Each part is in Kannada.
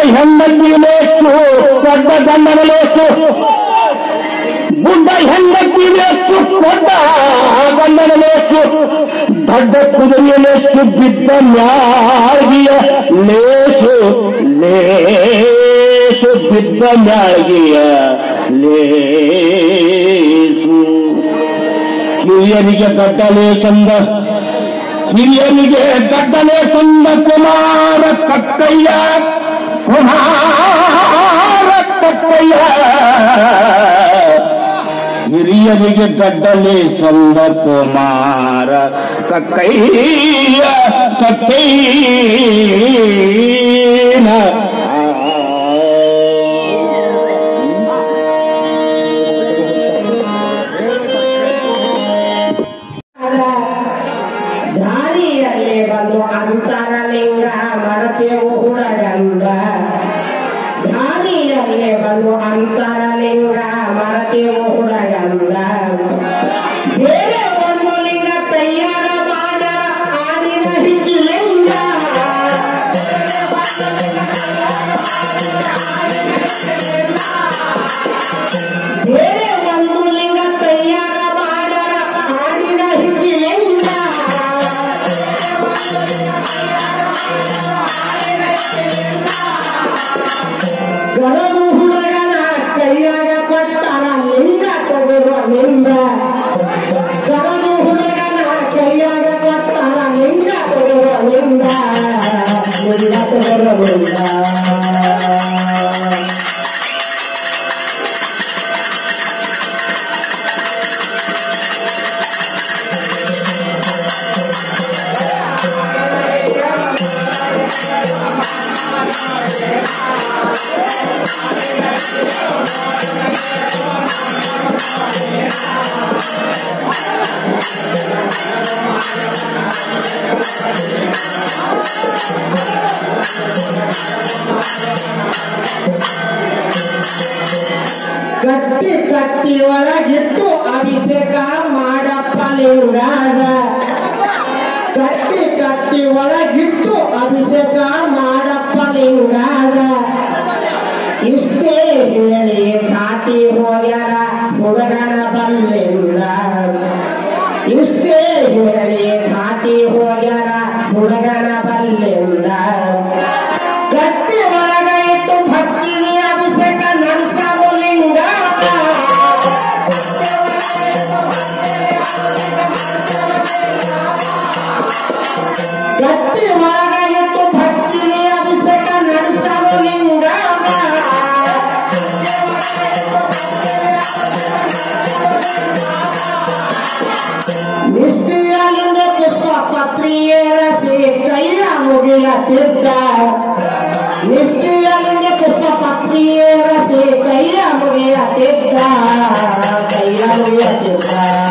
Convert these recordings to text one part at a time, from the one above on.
ಹೆಂಡತಿ ಲೇಸು ದೊಡ್ಡ ಗಂಡನ ಲೇಸು ಗುಡ್ಡ ಹೆಂಡತಿ ಲೇಸು ದೊಡ್ಡ ಗಂಡನ ಲೇಸು ದೊಡ್ಡ ಕುದುರೆಯ ಲೇಸು ಬಿದ್ದ ಮ್ಯಾಗಿಯ ಲೇಸು ಲೇಸು ಬಿದ್ದ ಮ್ಯಾಗಿಯ ಲೇಸು ಹಿರಿಯರಿಗೆ ಗಡ್ಡಲೆ ಸಂದ ಹಿರಿಯರಿಗೆ ಗಡ್ಡಲೆ ಸಂದ ಕುಮಾರ ಕಕ್ಕಯ್ಯ ಕುಮಾರ ಕಕ್ಕಯ್ಯ ಹಿರಿಯರಿಗೆ ಗಡ್ಡಲೆ ಸಂದ ಕುಮಾರ ಕಕ್ಕಯ್ಯ ಕಕ್ಕಯ್ಯನ ದಾರಿಯಲ್ಲಿ ಬಂದು ಅಂತರಲಿಂಗ ಮರತೆವು ಹುಡಗಂದ ದಾರಿಯಲ್ಲಿ ಬಂದು ಅಂತರಲಿಂಗ ಮರತೆವು ಹುಡಗಂದ ಬೇರೆ ಒಂದು ಲಿಂಗ ತಯಾರ ಮಾಡ ಆಡಿನ ಹಿಜ್ಜಿಲಿಂಗ ಬೇರೆ ಒಂದು ಲಿಂಗ ತಯಾರ ಮಾಡ ಆಡಿನ ಹಿಜ್ಜಿಲಿಂಗ ಗರಡು ಹುಡುಗನ ಕೈಯಾಗ ಕೊಟ್ಟನ ಲಿಂಗ ತಗೊಳ್ಳುವ ಲಿಂಗ ಗರಡು ಹುಡುಗನ ಕೈಯಾಗ ಕೊಟ್ಟನ ಲಿಂಗ ತಗೊಳ್ಳುವ ಲಿಂಗ ಲಿಂಗ ತಗೊಳ್ಳುವ ಲಿಂಗ ಕಟ್ಟಿ ಕಟ್ಟಿ ಒಳಗಿಟ್ಟು ಅಭಿಷೇಕ ಮಾಡಪ್ಪ ಲಿಂಗಾದ ಕಟ್ಟಿ ಕಟ್ಟಿ ಒಳಗಿಟ್ಟು ಅಭಿಷೇಕ ಮಾಡಪ್ಪ ಲಿಂಗಾದ ಇಷ್ಟೇ ಹೇಳಿ ಕಾಟಿ ಹೋಗ್ಯಾರ ಹುಡುಗನ ಬಲ್ಲಿಂದ ಇಷ್ಟೇ ಹೇಳಿ ಕಾಟಿ ಹೋಗ್ಯಾರ ಹುಡುಗನ ಬಲ್ಲಿಂದ ಗಟ್ಟಿ ಒಳಗ ಇಟ್ಟು ಭಕ್ತಿ ಅಭಿಷೇಕ ನಡ್ಸಲು ಲಿಂಗ ಗಟ್ಟಿ ಒಳಗ ಇಟ್ಟು ಭಕ್ತಿ ಅಭಿಷೇಕ ನಡ್ಸಲು ಲಿಂಗ ನಿಷ್ಠೆಯಲ್ಲಿಂದ ಪುಷ್ಪ ಪತ್ರಿಯೇರಸಿ ಕೈಯ ಮುಗಿಯತ್ತಿದ್ದ ನಿಷ್ಠೆಯಲ್ಲಿಂದ ಪುಷ್ಪ ಪತ್ರಿಯೇರಸಿ ಕೈಯ ಮುಗಿಯತ್ತಿದ್ದ ಕೈಯ ಮುಗಿಯತ್ತಿದ್ದ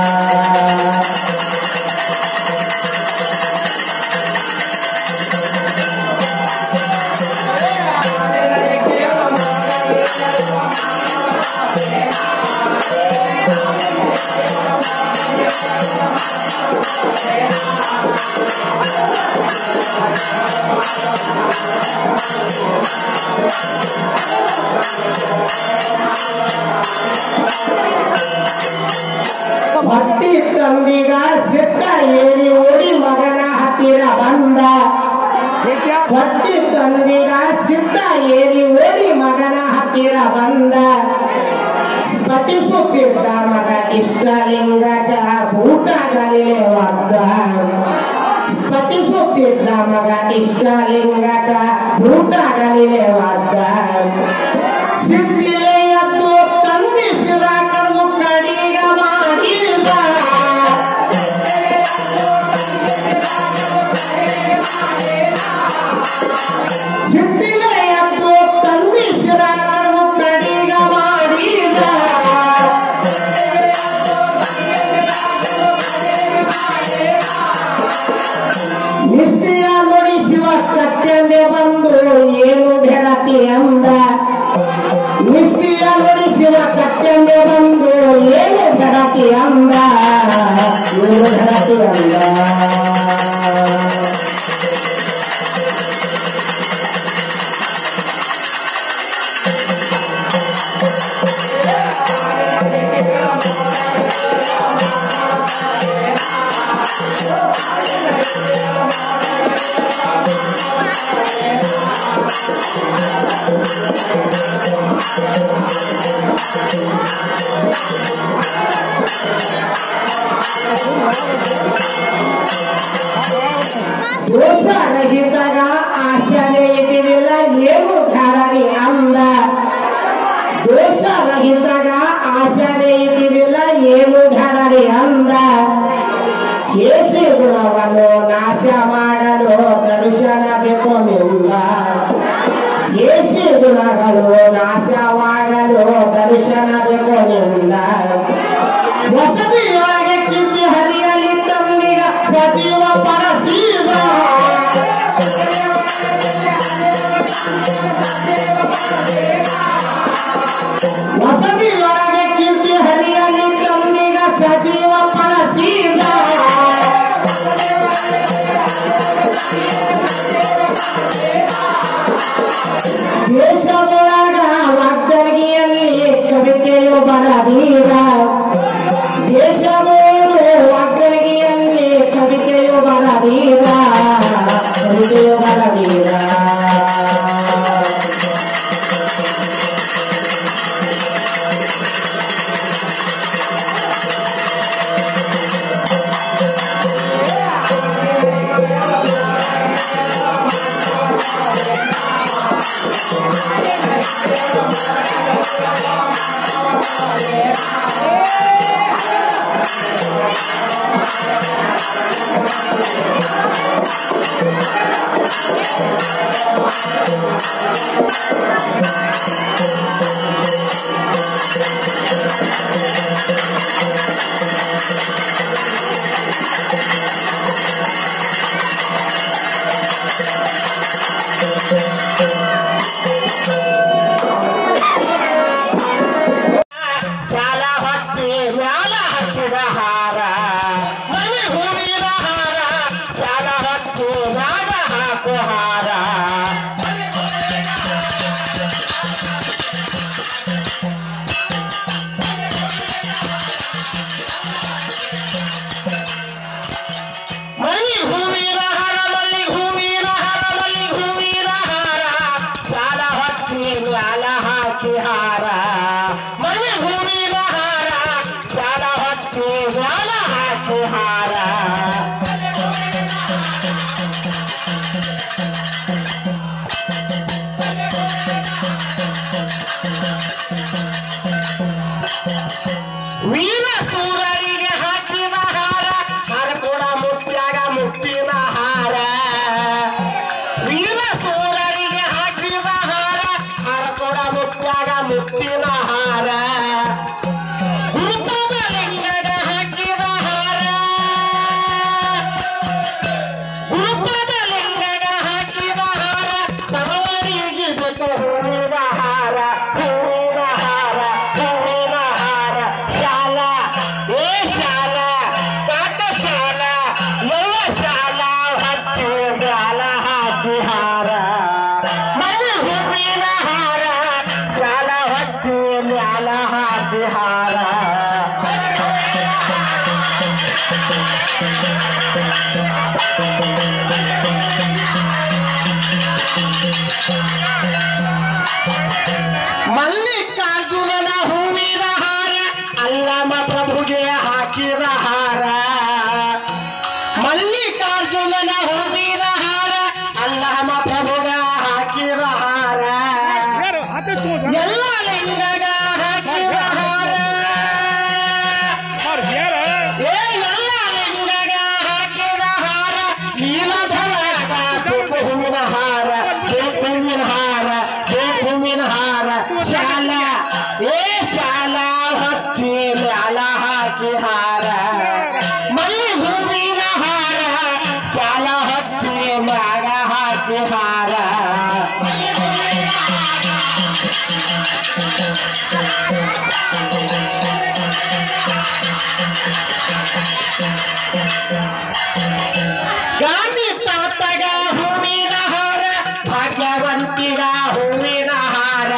ಭಟ್ಟಿ ತಂದಿಗ ಸಿಕ್ಕ ಏರಿ ಓಡಿ ಮಗನ ಹತ್ತಿರ ಬಂದ ಭಟ್ಟಿ ತಂದಿಗ ಸಿಕ್ಕ ಏರಿ ಓಡಿ ಮಗನ ಹತ್ತಿರ ಬಂದ ಸ್ಫಟಿಸುತ್ತಿದ್ದ ಮಗ ಇಷ್ಟಲಿಂಗಕ ಭೂತಗಳಿಗೆ ಒದ್ದ ಸ್ಫಟಿಸುತ್ತಿದ್ದ ಮಗ ಇಷ್ಟಲಿಂಗಕ ಭೂತಗಳಿಗೆ ಒದ್ದ ಸಿದ್ಧಿಲೆ ಎದ್ದು ತಂದಿಸಿದ ಕಲ್ಲು ಕಡಿಗ ಮಾಡಿದ ಸಿದ್ಧಿಲೆ ಎದ್ದು ತಂದಿಸಿದ ಕಲ್ಲು ಕಡಿಗ ಮಾಡಿದ ನಿಷ್ಠೆಯ ನೋಡಿ ಶಿವ ಕಟ್ಟೆಂದೆ ಬಂದು ಏನು ಬೆಳತಿ ಅಂದ ನಿಷ್ಠೆಯ ನೋಡಿ ಶಿವ ಕಟ್ಟೆಂದೆ ಬಂದು ಏನು ಬೆಳತಿ ಅಂದ ಏನು ಬೆಳತಿ ಅಂದ ದೋಷ ರಹಿತಾಗ ಆಶಾನೆ ಇದ್ದಿರಲಿಲ್ಲ ಏನು ಧಾರಾಣಿ ಅಂದ ದೋಷ ರಹಿತಾಗ ಆಶಾನೆ ಇದ್ದಿರಲಿಲ್ಲ ಏನು ಧಾರಾಣಿ ಅಂದ ಕೇಸಿ ಗುಣವನ್ನು ನಾಶ ಮಾಡಲು ದರ್ಶನ ಬೇಕು ನಿಲ್ಲ ಕೇಸಿ ಗುಣಗಳು ನಾಶವಾಗಲು ದರ್ಶನ ಬೇಕು ನಿಲ್ಲ ವಸತಿಯೊಳಗೆ ಕಿಂದಿ ಹರಿಯಲಿ ತಮ್ಮಿಗ ಸಜೀವ ಪರಸೀವ ವಸತಿಯೊಳಗೆ ಕಿಂದಿ ಹರಿಯಲಿ ತಮ್ಮಿಗ ಸಜೀವ ಪರಸೀವ ದೇಶದೊಳಗ ವಾಗ್ದರ್ಗಿಯಲ್ಲಿ ಕವಿತೆಯು ಬರದೀರ ದೇಶದೋರು ವಾಗ್ದರ್ಗಿಯಲ್ಲಿ ಕವಿತೆಯು ಬರದೀರ ಕವಿತೆಯು ಬರದೀರ ಶಾಲ ಹಚ್ಚಿ ಮ್ಯಾಲ ಹಚ್ಚಿದ ಹಾರ ಮನೆ ಹೂವಿನ ಹಾರ ಶಾಲ ಹಚ್ಚಿ ಮ್ಯಾಲ ಹಾಕು ಹಾರ ಮಲ್ಲಿ ಹೂವಿನ ಹಾರ ಮಲ್ಲಿ ಹೂವಿನ ಹಾರ ಮಲ್ಲಿ ಹೂವಿನ ಹಾರ ಶಾಲ ಹಚ್ಚಿ ಮ್ಯಾಲ ಹಾಕಿ ಹಾರ ಮಲ್ಲಿ ಹೂವಿನ ಹಾರ ಶಾಲ ಹಚ್ಚಿ ಮ್ಯಾಲ ಹಾಕಿ ಹಾರ ವೀರ ಸೂರರಿಗೆ ಹಾಕಿದ ಹಾರ ಹಾರ ಕೂಡ ಮುತ್ಯಾಗ ಮುತ್ತಿನ ಹಾರ ವೀರ ಸೂರರಿಗೆ ಹಾಕಿದ ಹಾರ ಹಾರ ಕೂಡ ಮುತ್ಯಾಗ ಮುತ್ತಿನ ಹಾರ ಗುರುಪದ ಲಿಂಗದ ಹಾಕಿದ ಹಾರ ಗುರುಪದ ಲಿಂಗದ ಹಾಕಿದ ಹಾರ ಸರ್ವರಿಗೆ ಬೇಕು ಹೂವಿನ ಹಾರ ಹೂವಿನ ಹಾರ ಹೂವಿನ ಹಾರ ಶಾಲ ಏ ಶಾಲ ಕಾಟ ಶಾಲ ಎಲ್ಲ ಶಾಲ ಹಚ್ಚಿ ಮ್ಯಾಲ ಹಾಕಿ ಹಾರ ಮನೆ ಹೂವಿನ ಹಾರ ಶಾಲ ಹಚ್ಚಿ ಮ್ಯಾಲ ಹಾಕಿ ಹಾರ ಮಲ್ಲಿಕಾರ್ಜುನನ ಹೂವಿನ ಹಾರ ಅಲ್ಲಮ ಪ್ರಭುಗೆ ಹಾಕಿದ ಹಾರ ಮಲ್ಲಿಕಾರ್ಜುನನ ಹೂವಿನ ಹಾರ ಅಲ್ಲಮ ಪ್ರಭುಗ ಹಾಕಿದ ಹಾರ ಎಲ್ಲ ಲಿಂಗಗ ಹಾಕಿದ ಹಾರ ಏ ಎಲ್ಲ ಲಿಂಗಗ ಹಾಕಿದ ಹಾರ ನೀಲಧರಗ ಬೇಕು ಹೂವಿನ ಹಾರ ಬೇಕು ಹೂವಿನ ಹಾರ ಬೇಕು ಹೂವಿನ ಹಾರ ಶಾಲ ಏ ಶಾಲ ಹಚ್ಚಿ ಮ್ಯಾಲ ಹಾಕಿ ಹಾರ ಮಲ್ಲಿ ಹೂವಿನ ಹಾರ ಶಾಲ ಹಚ್ಚಿ ಮ್ಯಾಗ ಹಾಕಿ ಹಾರ ಗಾಂಧಿ ತಾತಗ ಹೂವಿನ ಹಾರ ಭಾಗ್ಯವಂತಿಗ ಹೂವಿನ ಹಾರ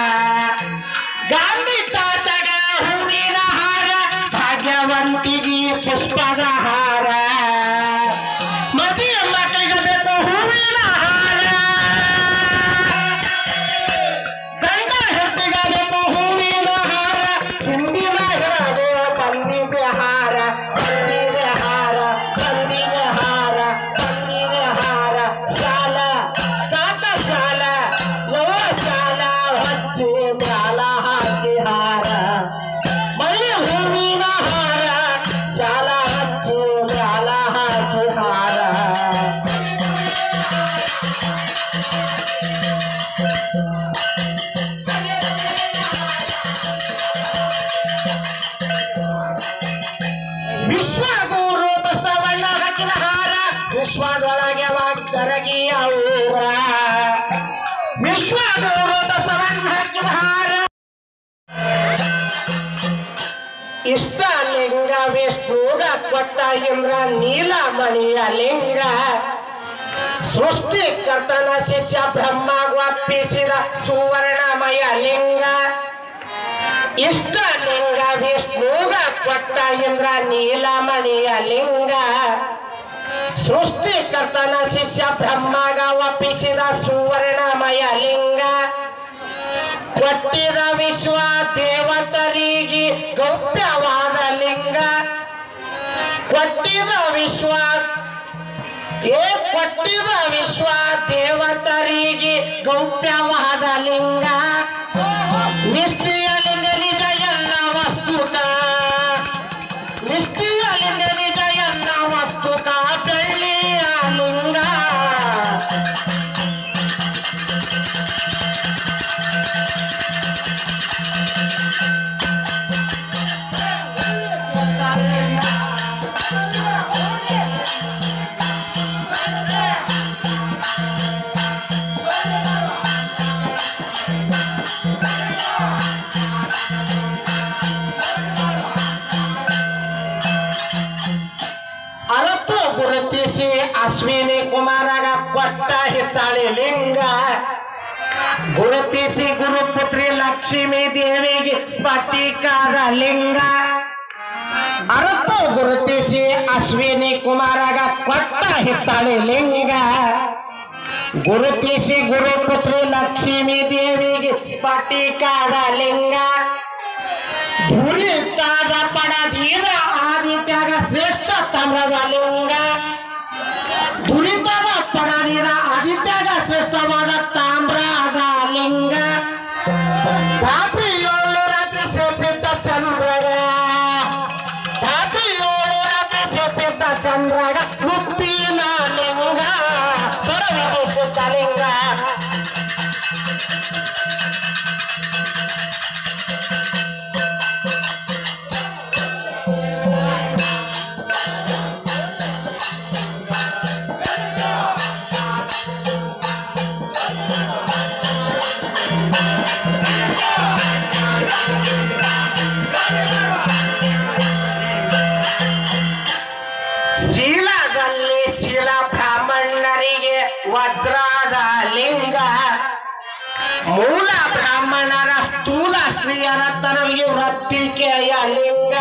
ಗಾಂಧಿ ತಾತಗ ಹೂವಿನ ಹಾರ ಭಾಗ್ಯವಂತಿಗೆ ಪುಷ್ಪದ ಹಾರ ಮದುವೆ ಮಕ್ಕಳಿಗೆ ಬೇಕು ಹೂವಿನ ಹಾರ ಗಂಡ ಹೆಂಡತಿಗೆ ಬೇಕು ಹೂವಿನ ಹಾರ ಹಿಂದಿನ ವಿಶ್ವದೊಳಗೆ ವಾಗ್ದರಗಿ ಊರ ವಿಶ್ವದೂರದ ಸವಣ್ಣ ಹಾಕಿದಾರ ಇಷ್ಟ ಲಿಂಗ ವಿಷ್ಣುಗ ಕೊಟ್ಟ ಇಂದ್ರ ನೀಲಮಣಿಯ ಲಿಂಗ ಸೃಷ್ಟಿಕರ್ತನ ಶಿಷ್ಯ ಬ್ರಹ್ಮ ಒಪ್ಪಿಸಿದ ಸುವರ್ಣಮಯ ಲಿಂಗ ಇಷ್ಟ ಲಿಂಗ ವಿಷ್ಣುಗ ಕೊಟ್ಟ ಇಂದ್ರ ನೀಲಮಣಿಯ ಲಿಂಗ ಸೃಷ್ಟಿಕರ್ತನ ಶಿಷ್ಯ ಬ್ರಹ್ಮಗ ಒಪ್ಪಿಸಿದ ಸುವರ್ಣಮಯ ಲಿಂಗ ಕೊಟ್ಟಿದ ವಿಶ್ವ ದೇವತರಿಗೆ ಗೌಪ್ಯವಾದ ಲಿಂಗ ಕೊಟ್ಟಿದ ವಿಶ್ವ ಏ ಕೊಟ್ಟಿದ ವಿಶ್ವ ದೇವತರಿಗೆ ಗೌಪ್ಯವಾದ ಲಿಂಗ ನಿಷ್ಠೆಯಲಿಂಗ ನಿಜ ಎಲ್ಲ ವಸ್ತುಕ ನಿಷ್ಠೆಯಲಿಂಗ ನಿಜ ಎಲ್ಲ ವಸ್ತುಕ ಬೆಳ್ಳಿಯ ಲಿಂಗ ಅರತು ಗುರುತಿಸಿ ಅಶ್ವಿನಿ ಕುಮಾರಗ ಕೊಟ್ಟ ಹಿತ್ತಾಳಿ ಲಿಂಗ ಗುರುತಿಸಿ ಗುರುಪುತ್ರಿ ಲಕ್ಷ್ಮೀ ದೇವಿಗೆ ಸ್ಫಟಿಕದ ಲಿಂಗ ಅರತು ಗುರುತಿಸಿ ಅಶ್ವಿನಿ ಕುಮಾರಗ ಕೊಟ್ಟ ಹಿತ್ತಾಳಿ ಲಿಂಗ ಗುರುತಿಸಿ ಗುರುಪುತ್ರಿ ಲಕ್ಷ್ಮೀ ದೇವಿಗೆ ಸ್ಫಟಿಕದ ಲಿಂಗ ದುರಿತಾದ ಪಡದೀರ ಆದಿತ್ಯಾಗ ಶ್ರೇಷ್ಠ ತಮ್ರದ ಲಿಂಗ ದುರಿತದ ಪಡದೀರ ಆದಿತ್ಯಾಗ ಶ್ರೇಷ್ಠವಾದ ತಾಮ್ರದ ಲಿಂಗ ರಾತ್ರಿ ಏಳು ರಾತ್ರಿ ಸೇಪಿದ್ದ ಚಂದ್ರಗ ರಾತ್ರಿ ಏಳು ರಾತ್ರಿ ಸೇಪಿದ್ದ ಚಂದ್ರಗ ಮುತ್ತಿನ ಲಿಂಗ ಹೊರವಿಡಿಸುತ್ತ ಲಿಂಗ ಶೀಲದಲ್ಲಿ ಶೀಲ ಬ್ರಾಹ್ಮಣರಿಗೆ ವಜ್ರದ ಲಿಂಗ ಮೂಲ ಬ್ರಾಹ್ಮಣರ ಸ್ಥೂಲ ಸ್ತ್ರೀಯರ ತನವಿಗೆ ವೃತ್ತಿಕೆಯ ಲಿಂಗ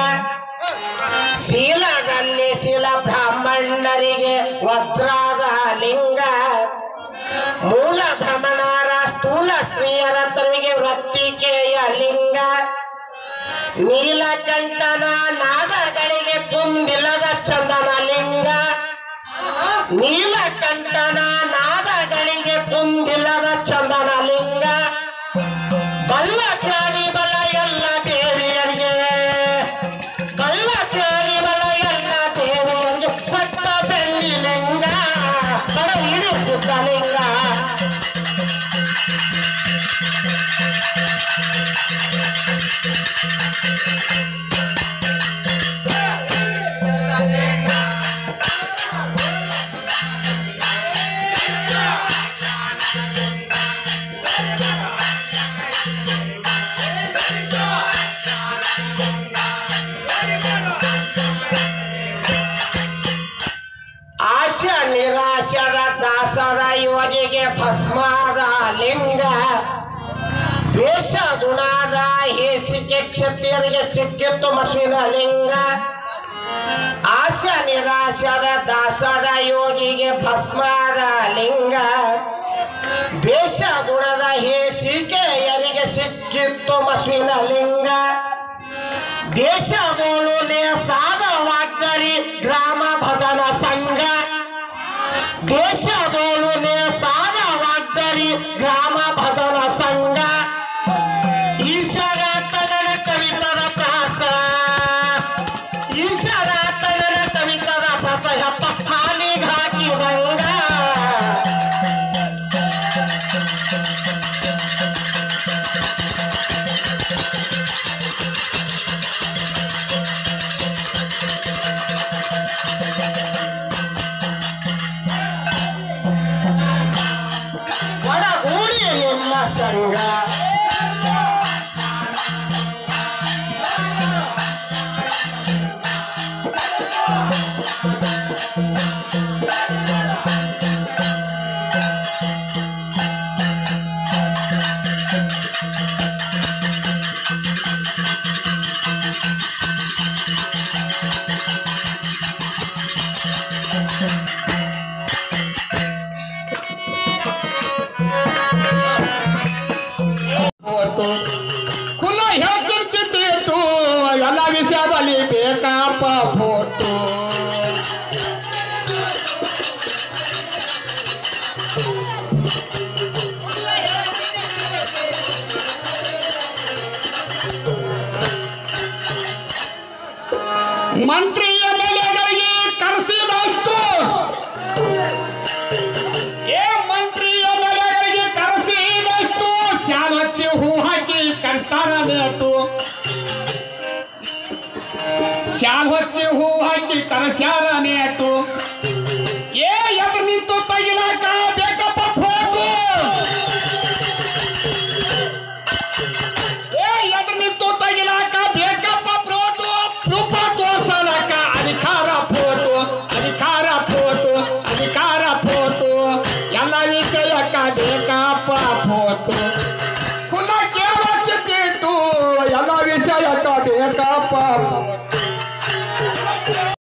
ಶೀಲದಲ್ಲಿ ಶೀಲ ಬ್ರಾಹ್ಮಣರಿಗೆ ವಜ್ರದ ಲಿಂಗ ಮೂಲ ಬ್ರಾಹ್ಮಣರ ಸ್ಥೂಲ ಸ್ತ್ರೀಯರ ತನವಿಗೆ ವೃತ್ತಿಕೆಯ ಲಿಂಗ ನೀಲಕಂಠನ ನಾದಗಳಿಗೆ ತುಂಬಿಲ್ಲದ ಚಂದನ ಲಿಂಗ ನೀಲಕಂಠನ ನಾದಗಳಿಗೆ ತುಂಬಿಲ್ಲದ ಚಂದನ ಲಿಂಗ ಬಲ್ಲ ಪ್ರಾಣಿ ಬಲ ಎಲ್ಲ ದೇವಿಯರಿಗೆ ಬಲ್ಲ ಪ್ರಾಣಿ ಬಲ ಎಲ್ಲ ದೇವಿಯರಿಗೆ ಕೊಟ್ಟ ಬೆಳ್ಳಿ ಲಿಂಗ ಬಡ ಇಡಿಸುತ್ತ ಲಿಂಗ ಆಶ ನಿರಾಶದ ದಾಸದ ಯೋಗಿಗೆ ಭಸ್ಮಾದ ಲಿಂಗ ದೇಶ ಗುಣಾದ ಹೇಸಿಕೆ ಕ್ಷತ್ರಿಯರಿಗೆ ಸಿಕ್ಕಿತ್ತು ಮಸುವಿನ ಲಿಂಗ ಆಶ ನಿರಾಶದ ದಾಸದ ಯೋಗಿಗೆ ಭಸ್ಮಾದ ಲಿಂಗ ದೇಶ ಗುಣದ ಹೇಸಿಕೆಯರಿಗೆ ಸಿಕ್ಕಿತ್ತು ಮಸುವಿನ ಲಿಂಗ ದೇಶದೋಳು ಸಾಧವಾಗ್ದರಿ ಗ್ರಾಮ ಭಜನ ಸಂಘ ದೇಶದೋಳು ಸಾಧವಾಗ್ದರಿ ಗ್ರಾಮ ಭಜನ ಸಂಘ ಈಶ್ವರ ತಗನ ಕವಿತದ ಪ್ರಾಸ ಈಶ್ವರ ತಗನ ಕವಿತದ ಪ್ರಾಸ ಯಪ್ಪ ಹಾಲಿಗೆ ಹಾಕಿದಂಗ ಏ ಮಂತ್ರಿ ಎಮ್ಮೆಲ್ಎಗಳಿಗೆ ಕರೆಸಿದಷ್ಟು ಶಾಲ್ ಹಚ್ಚಿ ಹೂ ಹಾಕಿ ಕರೆಸ್ತಾರ ಬೇಕು ಶಾಲ್ ಹಚ್ಚಿ ಹೂ ಹಾಕಿ ಕರೆಸ್ಯಾರ ನೇಟು ಏ ಎದುರು ನಿಂತು ತಗಿಲಾಕ ಬೇಕಪ್ಪ ಫೋಟೋ ಏ ಎದುರು ನಿಂತು ತಗಿಲಾಕ ಬೇಕಪ್ಪ ಫೋಟೋ ರೂಪ ತೋರ್ಸಲಕ ಅಧಿಕಾರ ಫೋಟೋ ಅಧಿಕಾರ ಫೋಟೋ ಅಧಿಕಾರ ಫೋಟೋ ಎಲ್ಲ ವಿಷಯಕ್ಕ ಬೇಕಪ್ಪ ಫೋಟೋ ಕುಲ ಕೇಳಿಟ್ಟು ಎಲ್ಲ ವಿಷಯಕ್ಕ ಬೇಕಪ್ಪ